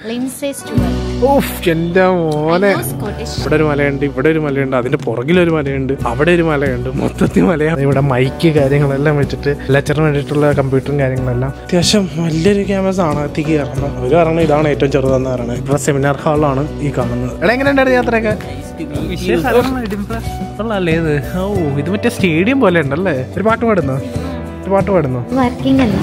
Lindsay Stewart. Of എന്റെ മോനെ I know Scottish. ഇവിടെ ഒരു മലയുണ്ട് ഇവിടെ ഒരു മലയുണ്ട് അതിന്റെ പുറകിലൊരു മലയുണ്ട് അവിടെ ഒരു മലയുണ്ട് മൊത്തത്തിൽ മലയാണ് ഇവിടെ മൈക്ക് കാര്യങ്ങളെല്ലാം വെച്ചിട്ട് ലെക്ചറിന് വേണ്ടിയിട്ടുള്ള കമ്പ്യൂട്ടറും കാര്യങ്ങളെല്ലാം അത്യാവശ്യം വലിയൊരു ക്യാമറ ആണ് എത്തിക്ക് കയറണം ഒരു പറഞ്ഞ ഇതാണ് ഏറ്റവും ചെറുതെന്ന് പറയുന്നത് ഇവിടെ സെമിനാർ ഹാളാണ് ഈ കാണുന്നത് എടാ എങ്ങനെയുണ്ടായിരുന്നു യാത്രയൊക്കെ കൊള്ളാല്ലേ ഇത് ഓ ഇത് മറ്റേ സ്റ്റേഡിയം പോലെ ഉണ്ടല്ലേ ഒരു പാട്ട് പാടുന്നോ ഒരു പാട്ട് പാടുന്നോ വർക്കിംഗ് അല്ല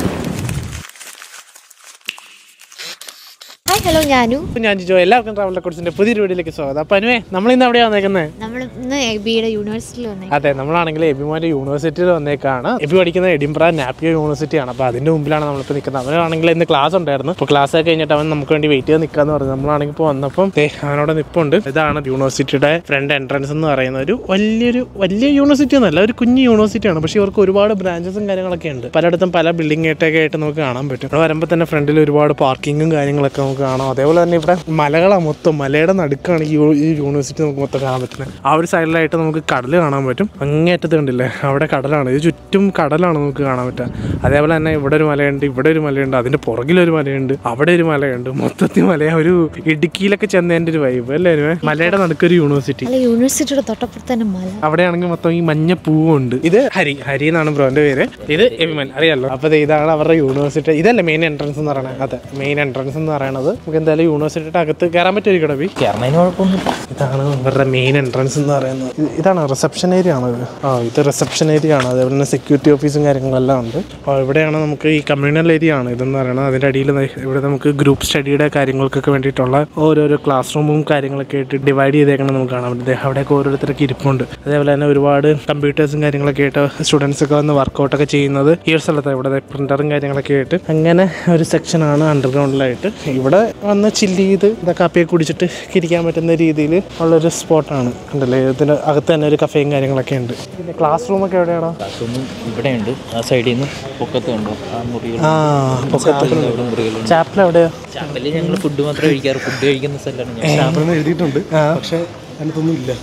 ഹായ് ഹലോ ഞാനു ഇപ്പൊ ഞാൻ ജിജോ എല്ലാവർക്കും ട്രാവൽ റെക്കോർഡ്സിന്റെ പുതിയൊരു വീഡിയോയിലേക്ക് സ്വാഗതം അപ്പൊ അനുവേ നമ്മൾ ഇന്ന് എവിടെയാ വന്നേക്കുന്നത് നമ്മൾ ഇന്ന് എബിയുടെ യൂണിവേഴ്സിറ്റിയിൽ വന്നേ അതെ നമ്മളാണെങ്കിൽ എബിമാന്റെ യൂണിവേഴ്സിറ്റിയിൽ വന്നേക്കാണ് എബി പഠിക്കുന്ന എഡിംബ്ര നാപ്പിയോ യൂണിവേഴ്സിറ്റി ആണ് അപ്പോൾ അതിന്റെ മുമ്പിലാണ് നമ്മളിപ്പോൾ നിൽക്കുന്നത് അവനാണെങ്കിൽ ഇന്ന് ക്ലാസ് ഉണ്ടായിരുന്നു അപ്പോൾ ക്ലാസ് ഒക്കെ കഴിഞ്ഞിട്ട് അവൻ നമുക്ക് വേണ്ടി വെയിറ്റ് ചെയ്ത് നിൽക്കാന്ന് പറഞ്ഞു നമ്മളാണെങ്കിൽ ഇപ്പോൾ വന്നപ്പം ദേ അവനോട് നിപ്പുണ്ട് ഇതാണ് യൂണിവേഴ്സിറ്റിയുടെ ഫ്രണ്ട് എൻട്രൻസ് എന്ന് പറയുന്ന ഒരു വലിയൊരു വലിയ യൂണിവേഴ്സിറ്റി ഒന്നല്ല ഒരു കുഞ്ഞു യൂണിവേഴ്സിറ്റിയാണ് പക്ഷേ ഇവർക്ക് ഒരുപാട് ബ്രാഞ്ചസും കാര്യങ്ങളൊക്കെ ഉണ്ട് പലയിടത്തും പല ബിൽഡിംഗ് ആയിട്ടൊക്കെ ആയിട്ട് നമുക്ക് കാണാൻ പറ്റും ഇവിടെ വരുമ്പോൾ തന്നെ ഫ്രണ്ടിൽ ഒരുപാട് പാർക്കിങ്ങും കാര്യങ്ങളൊക്കെ നമുക്ക് കാണാം അതേപോലെ തന്നെ ഇവിടെ മലകളാണ് മൊത്തം മലയുടെ നടുക്കാണ് ഈ യൂ- ഈ യൂണിവേഴ്സിറ്റി നമുക്ക് മൊത്തം കാണാൻ പറ്റുന്നത് ആ ഒരു സൈഡിലായിട്ട് നമുക്ക് കടൽ കാണാൻ പറ്റും അങ്ങേറ്റത്ത് കണ്ടില്ലേ അവിടെ കടലാണ് ഇത് ചുറ്റും കടലാണ് നമുക്ക് കാണാൻ പറ്റുക അതേപോലെ തന്നെ ഇവിടെ ഒരു മലയുണ്ട് ഇവിടെ ഒരു മലയുണ്ട് അതിന്റെ പുറകിലൊരു മലയുണ്ട് അവിടെ ഒരു മലയുണ്ട് മൊത്തത്തിൽ മല ഒരു ഇടുക്കിയിലൊക്കെ ചെന്നതിന്റെ ഒരു വൈബ് അല്ലേ അനുവേ? മലയുടെ നടുക്കൊരു യൂണിവേഴ്സിറ്റി അല്ല യൂണിവേഴ്സിറ്റിയുടെ തൊട്ടപ്പുറത്ത് തന്നെ മല അവിടെയാണെങ്കിൽ മൊത്തം ഈ മഞ്ഞ പൂവുണ്ട് ഇത് ഹരി ഹരി എന്നാണ് ബ്രോന്റെ പേര് ഇത് എവിമൻ അറിയാലോ അപ്പൊ ദേ ഇതാണ് അവരുടെ യൂണിവേഴ്സിറ്റി ഇതല്ലേ മെയിൻ എൻട്രൻസ് എന്ന് പറയുന്നത് അതെ മെയിൻ എൻട്രൻസ് എന്ന് പറയുന്നത് നമുക്ക് എന്തായാലും യൂണിവേഴ്സിറ്റിയുടെ അകത്ത് കയറാൻ പറ്റുമായിരിക്കും ഡബി കയറുന്നതിന് കുഴപ്പമൊന്നുമില്ല ഇതാണ് ഇവരുടെ മെയിൻ എൻട്രൻസ് എന്ന് പറയുന്നത് ഇത് ഇതാണ് റിസപ്ഷൻ ഏരിയ ആണ് ഇത് ആ ഇത് റിസപ്ഷൻ ഏരിയ ആണ് അതേപോലെ തന്നെ സെക്യൂരിറ്റി ഓഫീസും കാര്യങ്ങളെല്ലാം ഉണ്ട് അപ്പോൾ ഇവിടെയാണ് നമുക്ക് ഈ കമ്മ്യൂണൽ ഏരിയ ആണ് ഇതെന്ന് പറയുന്നത് അതിൻ്റെ അടിയിൽ ദേ ഇവിടെ നമുക്ക് ഗ്രൂപ്പ് സ്റ്റഡിയുടെ കാര്യങ്ങൾക്കൊക്കെ വേണ്ടിയിട്ടുള്ള ഓരോരോ ക്ലാസ് റൂമും കാര്യങ്ങളൊക്കെ ആയിട്ട് ഡിവൈഡ് ചെയ്തേക്കണം നമുക്ക് കാണാൻ പറ്റും ദേ അവിടെയൊക്കെ ഓരോരുത്തരൊക്കെ ഇരിപ്പുണ്ട് അതേപോലെ തന്നെ ഒരുപാട് കമ്പ്യൂട്ടേഴ്സും കാര്യങ്ങളൊക്കെ ആയിട്ട് സ്റ്റുഡൻസ് ഒക്കെ വന്ന് വർക്കൗട്ടൊക്കെ ചെയ്യുന്നത് ഈ ഒരു സ്ഥലത്താണ് ഇവിടെ പ്രിന്ററും കാര്യങ്ങളൊക്കെ ആയിട്ട് അങ്ങനെ ഒരു സെക്ഷനാണ് അണ്ടർഗ്രൗണ്ടിലായിട്ട് ഇവിടെ വന്ന് ചില്ല് ചെയ്ത് ഇതാ കാപ്പിയൊക്കെ കുടിച്ചിട്ട് ഇരിക്കാൻ പറ്റുന്ന രീതിയിൽ ഉള്ളൊരു സ്പോട്ടാണ് ഉണ്ടല്ലേ ഇതിൻ്റെ അകത്ത് തന്നെ ഒരു കഫേയും കാര്യങ്ങളൊക്കെ ഉണ്ട് പിന്നെ ക്ലാസ് റൂമൊക്കെ എവിടെയാണോ ബാത്റൂമും ഇവിടെയുണ്ട് ആ സൈഡിൽ നിന്ന് പൊക്കത്തുണ്ട് ആ മുറികൾ ആ പൊക്കത്ത് ഇവിടെ മുറികളുണ്ട് ചാപ്പിൽ എവിടെയാ ചാമ്പലിൽ ഞങ്ങൾ ഫുഡ് മാത്രമേ കഴിക്കാറ് ഫുഡ് കഴിക്കുന്ന സ്ഥലമാണ് ഞാൻ എഴുതിയിട്ടുണ്ട് ആ പക്ഷെ അതിനകത്തൊന്നും ഇല്ല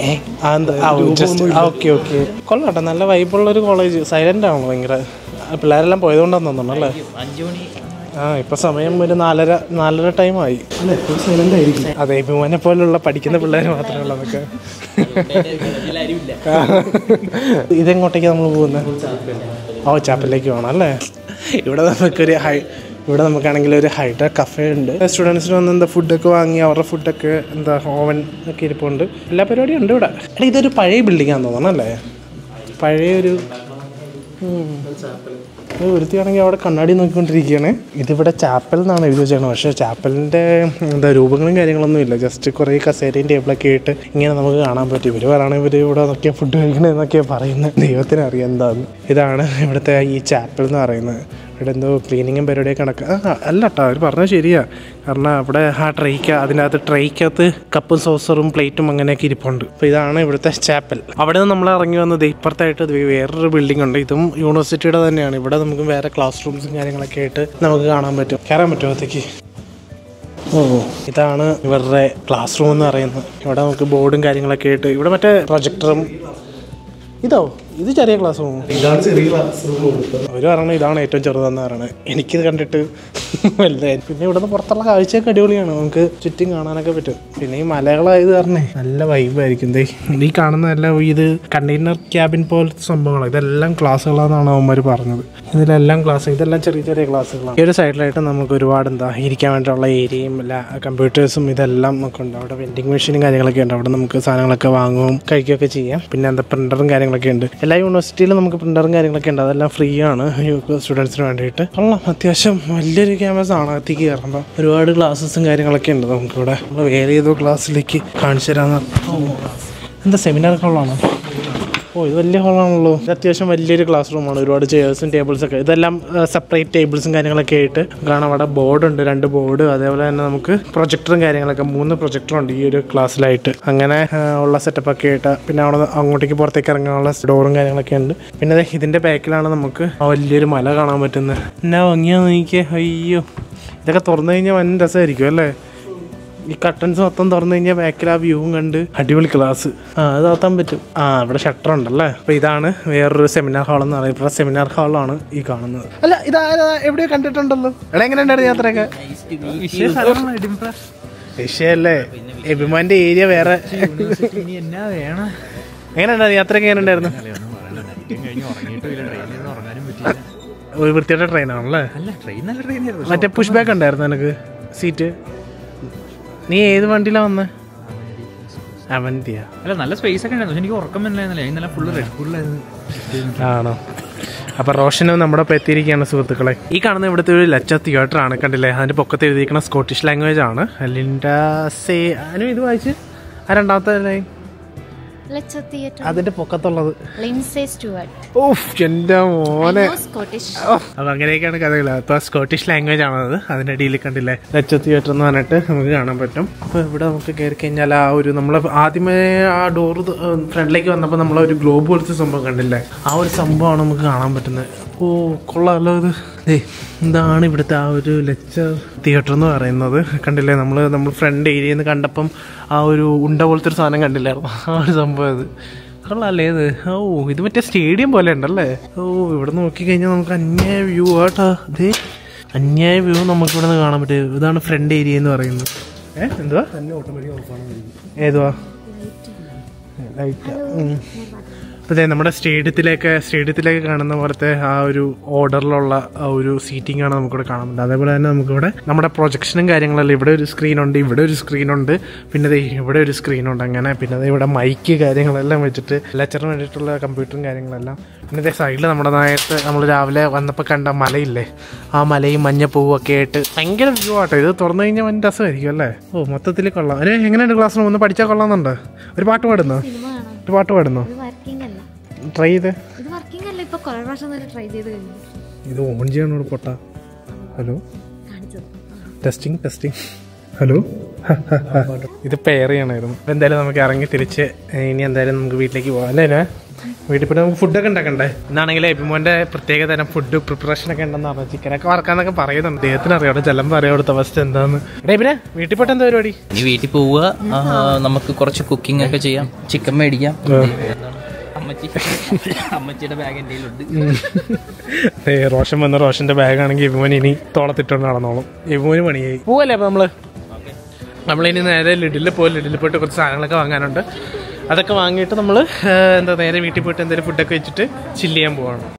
ആ, എന്താ? ആ, just- ആ, ഓക്കെ ഓക്കെ കൊള്ളാട്ടെ നല്ല വൈബുള്ള ഒരു കോളേജ് സൈലന്റ് ആണോ ഭയങ്കര ആ, പിള്ളേരെല്ലാം പോയതുകൊണ്ടാന്ന് തോന്നുന്നു അല്ലേ അഞ്ചു മണി ആ ഇപ്പൊ സമയം ഒരു നാലര നാലര ടൈമായി അല്ല എപ്പോഴും സൈലന്റ് ആയിരിക്കും അതെ ഇപ്പുമോനെ പോലുള്ള പഠിക്കുന്ന പിള്ളേർ മാത്രമേ ഉള്ളൂ അതൊക്കെ ആരുമില്ല ഇതെങ്ങോട്ടേക്ക് നമ്മൾ പോകുന്നത് ഓ ചാപ്പലിലേക്ക് പോകണം അല്ലേ ഇവിടെ നമുക്കൊരു ഹൈ ഇവിടെ നമുക്കാണെങ്കിൽ ഒരു ഹൈഡ്ര കഫേ ഉണ്ട് സ്റ്റുഡൻസിന് വന്ന് എന്താ ഫുഡൊക്കെ വാങ്ങി അവരുടെ ഫുഡൊക്കെ എന്താ ഓവൻ ഒക്കെ ഇരിപ്പുണ്ട് എല്ലാ പരിപാടിയും ഉണ്ട് ഇവിടെ എടാ ഇതൊരു പഴയ ബിൽഡിംഗ് ആണെന്ന് തോന്നണം അല്ലേ പഴയൊരു ഒരുത്തിയാണെങ്കിൽ അവിടെ കണ്ണാടി നോക്കിക്കൊണ്ടിരിക്കുകയാണ് ഇതിവിടെ ചാപ്പൽ എന്നാണ് എഴുതി വെച്ചേക്കുന്നത് പക്ഷേ ചാപ്പലിൻ്റെ എന്താ രൂപങ്ങളും കാര്യങ്ങളൊന്നും ഇല്ല ജസ്റ്റ് കുറേ കസേരയും ടേബിളൊക്കെ ആയിട്ട് ഇങ്ങനെ നമുക്ക് കാണാൻ പറ്റും ഇവർ പറയുകയാണെങ്കിൽ ഇവർ ഇവിടെ നോക്കിയാൽ ഫുഡ് കഴിക്കണമെന്നൊക്കെയാണ് പറയുന്നത് ദൈവത്തിന് അറിയാം എന്താന്ന് ഇതാണ് ഇവിടുത്തെ ഈ ചാപ്പൽ എന്ന് പറയുന്നത് ഇവിടെ എന്തോ ക്ലീനിങ്ങും പരിപാടിയൊക്കെ നടക്കുക ആ അല്ല കേട്ടോ അവർ പറഞ്ഞത് ശരിയാ കാരണം അവിടെ ആ ട്രൈക്ക് അതിനകത്ത് ട്രൈക്കകത്ത് കപ്പും സോസറും പ്ലേറ്റും അങ്ങനെയൊക്കെ ഇരിപ്പുണ്ട് അപ്പോൾ ഇതാണ് ഇവിടുത്തെ ചാപ്പൽ അവിടെ നിന്ന് നമ്മൾ ഇറങ്ങി വന്നത് ഇപ്പുറത്തായിട്ട് ദേ വേറൊരു ബിൽഡിംഗ് ഉണ്ട് ഇതും യൂണിവേഴ്സിറ്റിയുടെ തന്നെയാണ് ഇവിടെ നമുക്ക് വേറെ ക്ലാസ് റൂംസും കാര്യങ്ങളൊക്കെ ആയിട്ട് നമുക്ക് കാണാൻ പറ്റും കയറാൻ പറ്റുമോ അകത്തേക്ക് ഓ ഇതാണ് ഇവരുടെ ക്ലാസ് റൂം എന്ന് പറയുന്നത് ഇവിടെ നമുക്ക് ബോർഡും കാര്യങ്ങളൊക്കെ ആയിട്ട് ഇവിടെ മറ്റേ പ്രൊജക്ടറും ഇതോ ഇത് ചെറിയ ക്ലാസ് റൂം ഇതാണ് ചെറിയ ക്ലാസ് റൂം കൊടുത്തത് അവർ പറയണത് ഇതാണ് ഏറ്റവും ചെറുതെന്ന് പറയണത് എനിക്കിത് കണ്ടിട്ട് വലുതായി പിന്നെ ഇവിടുന്ന് പുറത്തുള്ള കാഴ്ചയൊക്കെ അടിപൊളിയാണ് നമുക്ക് ചുറ്റും കാണാനൊക്കെ പറ്റും പിന്നെ ഈ മലകളായത് കാരണേ നല്ല വൈബായിരിക്കും ദേ ഈ കാണുന്നതെല്ലാം ഇത് കണ്ടെയ്നർ ക്യാബിൻ പോലത്തെ സംഭവങ്ങളാണ് ഇതെല്ലാം ക്ലാസ്സുകളാണെന്നാണ് അവന്മാർ പറഞ്ഞത് ഇതിലെല്ലാം ക്ലാസ് ഇതെല്ലാം ചെറിയ ചെറിയ ക്ലാസ്സുകളാണ് ഈ ഒരു സൈഡിലായിട്ട് നമുക്ക് ഒരുപാട് എന്താ ഇരിക്കാൻ വേണ്ടിയുള്ള ഏരിയയും എല്ലാ കമ്പ്യൂട്ടേഴ്സും ഇതെല്ലാം നമുക്ക് ഉണ്ട് അവിടെ വെൻഡിങ് മെഷീനും കാര്യങ്ങളൊക്കെ ഉണ്ട് അവിടെ നമുക്ക് സാധനങ്ങളൊക്കെ വാങ്ങുകയും കഴിക്കുകയൊക്കെ ചെയ്യാം പിന്നെ എന്താ പ്രിന്ററും കാര്യങ്ങളൊക്കെ ഉണ്ട് എല്ലാ യൂണിവേഴ്സിറ്റിയിലും നമുക്ക് പ്രിന്ററും കാര്യങ്ങളൊക്കെ ഉണ്ട് അതെല്ലാം ഫ്രീ ആണ് സ്റ്റുഡൻസിന് വേണ്ടിയിട്ട് കൊള്ളാം അത്യാവശ്യം വലിയൊരു ക്യാമ്പസ് ആണ് അകത്തേക്ക് കയറുമ്പോൾ ഒരുപാട് ക്ലാസ്സസും കാര്യങ്ങളൊക്കെ ഉണ്ട് നമുക്കിവിടെ നമ്മൾ വേറെ ഏതോ ക്ലാസ്സിലേക്ക് കാണിച്ചു തരാമെന്ന് എന്താ സെമിനാർ ഹോളാണോ ഓ ഇത് വലിയ ഹോളാണല്ലോ ഇത് അത്യാവശ്യം വലിയൊരു ക്ലാസ് റൂമാണ് ഒരുപാട് ചെയേഴ്സും ടേബിൾസും ഒക്കെ ഇതെല്ലാം സെപ്പറേറ്റ് ടേബിൾസും കാര്യങ്ങളൊക്കെ ആയിട്ട് കാണാം അവിടെ ബോർഡ് ഉണ്ട് രണ്ട് ബോർഡ് അതേപോലെ തന്നെ നമുക്ക് പ്രൊജക്ടറും കാര്യങ്ങളൊക്കെ മൂന്ന് പ്രൊജക്ടറുണ്ട് ഈ ഒരു ക്ലാസ്സിലായിട്ട് അങ്ങനെ ആ, ഉള്ള സെറ്റപ്പ് ഒക്കെ ആയിട്ട് പിന്നെ അവിടെ അങ്ങോട്ടേക്ക് പുറത്തേക്ക് ഇറങ്ങാനുള്ള ഡോറും കാര്യങ്ങളൊക്കെ ഉണ്ട് പിന്നെ ദേ ഇതിന്റെ ബാക്കിലാണ് നമുക്ക് ആ വലിയൊരു മല കാണാൻ പറ്റുന്നത് എന്നാ ഭംഗിയാന്ന് എനിക്ക് അയ്യോ ഇതൊക്കെ തുറന്നു കഴിഞ്ഞാൽ വൻ രസമായിരിക്കും അല്ലേ ഈ കട്ടൻസ് മൊത്തം തുറന്നു കഴിഞ്ഞാൽ ബാക്കിൽ ആ വ്യൂവും കണ്ട് അടിപൊളി ക്ലാസ് ആ അത് താത്താൻ പറ്റും ആ ഇവിടെ ഷട്ടർ ഉണ്ടല്ലേ അപ്പൊ ഇതാണ് വേറൊരു സെമിനാർ ഹാൾ എന്ന് പറയുന്നത് സെമിനാർ ഹാളാണ് ഈ കാണുന്നത് അല്ല ഇതാ ഇതാ എവിടെയോ കണ്ടിട്ടുണ്ടല്ലോ എടാ എങ്ങനെ ഉണ്ടായിരുന്നു യാത്രയൊക്കെ വിഷയല്ലേ എബിമാന്റെ ഏരിയ വേറെ ഇനി എന്നാ വേണം എങ്ങനെ ഉണ്ടായിരുന്നു യാത്രയൊക്കെ എങ്ങനെ ഉണ്ടായിരുന്നു ഒരു വൃത്തിയുടെ ട്രെയിനാണല്ലേ അല്ല ട്രെയിൻ നല്ല ട്രെയിൻ ആയിരുന്നു മറ്റേ പുഷ് ബാക്ക് ഉണ്ടായിരുന്നു നിനക്ക് സീറ്റ് നീ ഏത് വണ്ടിയിലാ വന്നേ അവന്തിയാ അല്ല നല്ല സ്പേസ് ഒക്കെ ഉണ്ടായിരുന്നു പക്ഷെ എനിക്ക് ഉറക്കം വന്നില്ല ഇന്നലെ ഫുള്ള് റെഡ് ഫുള്ളായിരുന്നു ആണോ അപ്പൊ റോഷനും നമ്മുടെ ഒപ്പം എത്തിയിരിക്കുകയാണ് സുഹൃത്തുക്കളെ ഈ കാണുന്ന ഇവിടുത്തെ ഒരു ലച്ച തിയേറ്റർ ആണ് കണ്ടില്ലേ അതിന്റെ പൊക്കത്ത് എഴുതിയിരിക്കുന്ന സ്കോട്ടിഷ് ലാംഗ്വേജ് ആണ് ലിൻഡ സേ അനു ഇത് വായിച്ച് ആ രണ്ടാമത്തെ ലൈൻ Let's a theatre. അതിന്റെ പൊക്കത്തുള്ളത് Lindsay Stewart. ഓഫ് എന്റെ മോനെ I know Scottish. അപ്പൊ അങ്ങനെയൊക്കെയാണ് കഥകൾ അപ്പൊ സ്കോട്ടിഷ് ലാംഗ്വേജ് ആണത് അതിന്റെ അടിയിൽ കണ്ടില്ലേ ലച്ച തിയേറ്റർ എന്ന് പറഞ്ഞിട്ട് നമുക്ക് കാണാൻ പറ്റും അപ്പൊ ഇവിടെ നമുക്ക് കയറി കഴിഞ്ഞാൽ ആ ഒരു നമ്മൾ ആദ്യമേ ആ ഡോർ ഫ്രണ്ടിലേക്ക് വന്നപ്പോൾ നമ്മൾ ഒരു ഗ്ലോബ് പോലത്തെ സംഭവം കണ്ടില്ലേ ആ ഒരു സംഭവമാണ് നമുക്ക് കാണാൻ പറ്റുന്നത് ഓ കൊള്ളാമല്ലോ ഇത് ദേ, എന്താണ് ഇവിടുത്തെ ആ ഒരു ലെക്ചർ തിയേറ്റർ എന്ന് പറയുന്നത് കണ്ടില്ലേ നമ്മൾ നമ്മൾ ഫ്രണ്ട് ഏരിയയിൽ നിന്ന് കണ്ടപ്പം ആ ഒരു ഉണ്ട പോലത്തെ ഒരു സാധനം കണ്ടില്ലായിരുന്നു ആ ഒരു സംഭവം ഇത് കൊള്ളാല്ലേ ഇത് ഓ ഇത് മറ്റേ സ്റ്റേഡിയം പോലെ ഉണ്ടല്ലേ ഓ ഇവിടെ നോക്കിക്കഴിഞ്ഞാൽ നമുക്ക് അന്യായ വ്യൂ ആട്ടാ ഇതേ അന്യായ വ്യൂ നമുക്ക് ഇവിടെ നിന്ന് കാണാൻ പറ്റും ഇതാണ് ഫ്രണ്ട് ഏരിയ എന്ന് പറയുന്നത് ഏ എന്തുവാ തന്നെ ഓട്ടോമാറ്റിക് ഓഫാണ് ഏതുവാ ലൈറ്റ് അപ്പോൾ ഇതേ നമ്മുടെ സ്റ്റേഡിയത്തിലേക്ക് സ്റ്റേഡിയത്തിലേക്ക് കാണുന്ന പോലത്തെ ആ ഒരു ഓർഡറിലുള്ള ആ ഒരു സീറ്റിംഗ് ആണ് നമുക്കിവിടെ കാണാൻ പറ്റുന്നത് അതേപോലെ തന്നെ നമുക്കിവിടെ നമ്മുടെ പ്രൊജക്ഷനും കാര്യങ്ങളെല്ലാം ഇവിടെ ഒരു സ്ക്രീൻ ഉണ്ട് ഇവിടെ ഒരു സ്ക്രീൻ ഉണ്ട് പിന്നെ ദേ ഇവിടെ ഒരു സ്ക്രീൻ ഉണ്ട് അങ്ങനെ പിന്നെ ദേ ഇവിടെ മൈക്ക് കാര്യങ്ങളെല്ലാം വെച്ചിട്ട് ലെക്ചറിന് വേണ്ടിയിട്ടുള്ള കമ്പ്യൂട്ടറും കാര്യങ്ങളെല്ലാം പിന്നെ ഇതേ സൈഡിൽ നമ്മുടെ നേരത്തെ നമ്മൾ രാവിലെ വന്നപ്പോൾ കണ്ട മലയില്ലേ ആ മലയും മഞ്ഞപ്പൂവും ഒക്കെ ആയിട്ട് ഭയങ്കര വ്യൂ ആട്ടോ ഇത് തുറന്നു കഴിഞ്ഞാൽ വൻ രസമായിരിക്കും അല്ലേ ഓ മൊത്തത്തിൽ കൊള്ളാം അതിന് എങ്ങനെയുണ്ട് ക്ലാസ് റൂം ഒന്ന് പഠിച്ചാൽ കൊള്ളാമെന്നുണ്ട് ഒരു പാട്ട് പാടുന്നോ സിനിമ കാണാം ഒരു പാട്ട് പാടുന്നോ ഇത് വർക്കിംഗ് അല്ല ട്രൈ ചെയ്ത് ഇത് വർക്കിംഗ് അല്ല ഇപ്പൊ കുറെ പ്രാവശ്യം തന്നെ ട്രൈ ചെയ്ത് കഴിഞ്ഞു ഇത് ഓൺ ചെയ്യണോ പൊട്ട ഹലോ കാണിച്ചത് ടെസ്റ്റിംഗ് ടെസ്റ്റിംഗ് ഹലോ ഇത് പെയർ ചെയ്യണമായിരുന്നു അപ്പൊ എന്തായാലും നമുക്ക് ഇറങ്ങി തിരിച്ച് ഇനി എന്തായാലും നമുക്ക് വീട്ടിലേക്ക് പോകാം അല്ലേ ഇനെ? വീട്ടിൽ പോയി നമുക്ക് ഫുഡൊക്കെ ഉണ്ടാക്കണ്ടേ എന്നാണെങ്കിൽ എബിമോന്റെ പ്രത്യേക തരം ഫുഡ് പ്രിപ്പറേഷൻ ഒക്കെ ഉണ്ടെന്ന് പറഞ്ഞു ചിക്കനൊക്കെ വറക്കാന്നൊക്കെ പറയുന്നുണ്ട് അദ്ദേഹത്തിന് അറിയാം അവിടെ ചെല്ലുമ്പോൾ അറിയാം അവിടുത്തെ അവസ്ഥ എന്താന്ന് എടേ പിന്നെ വീട്ടിൽ പോയിട്ട് എന്താ പരിപാടി ഇനി വീട്ടിൽ പോവുക ആ, നമുക്ക് കുറച്ച് കുക്കിംഗ് ഒക്കെ ചെയ്യാം ചിക്കൻ മേടിക്കാം അമ്മച്ചി അമ്മച്ചിയുടെ ബാഗ് എൻ്റെ കയ്യിലുണ്ട് ഏ, റോഷൻ വന്ന റോഷന്റെ ബാഗ് ആണെങ്കിൽ എബിമോൻ ഇനി തോളത്തിട്ടോണ്ട് നടന്നോളും എബിമോന് പണിയായി പോവല്ലേ അപ്പൊ നമ്മള് നമ്മളിനി നേരെ ലിഡിൽ പോയി ലിഡിൽ പോയിട്ട് കുറച്ച് സാധനങ്ങളൊക്കെ വാങ്ങാനുണ്ട് അതൊക്കെ വാങ്ങിയിട്ട് നമ്മൾ എന്താ നേരെ വീട്ടിൽ പോയിട്ട് എന്തെങ്കിലും ഫുഡൊക്കെ വെച്ചിട്ട് ചില്ല് ചെയ്യാൻ പോവാണ്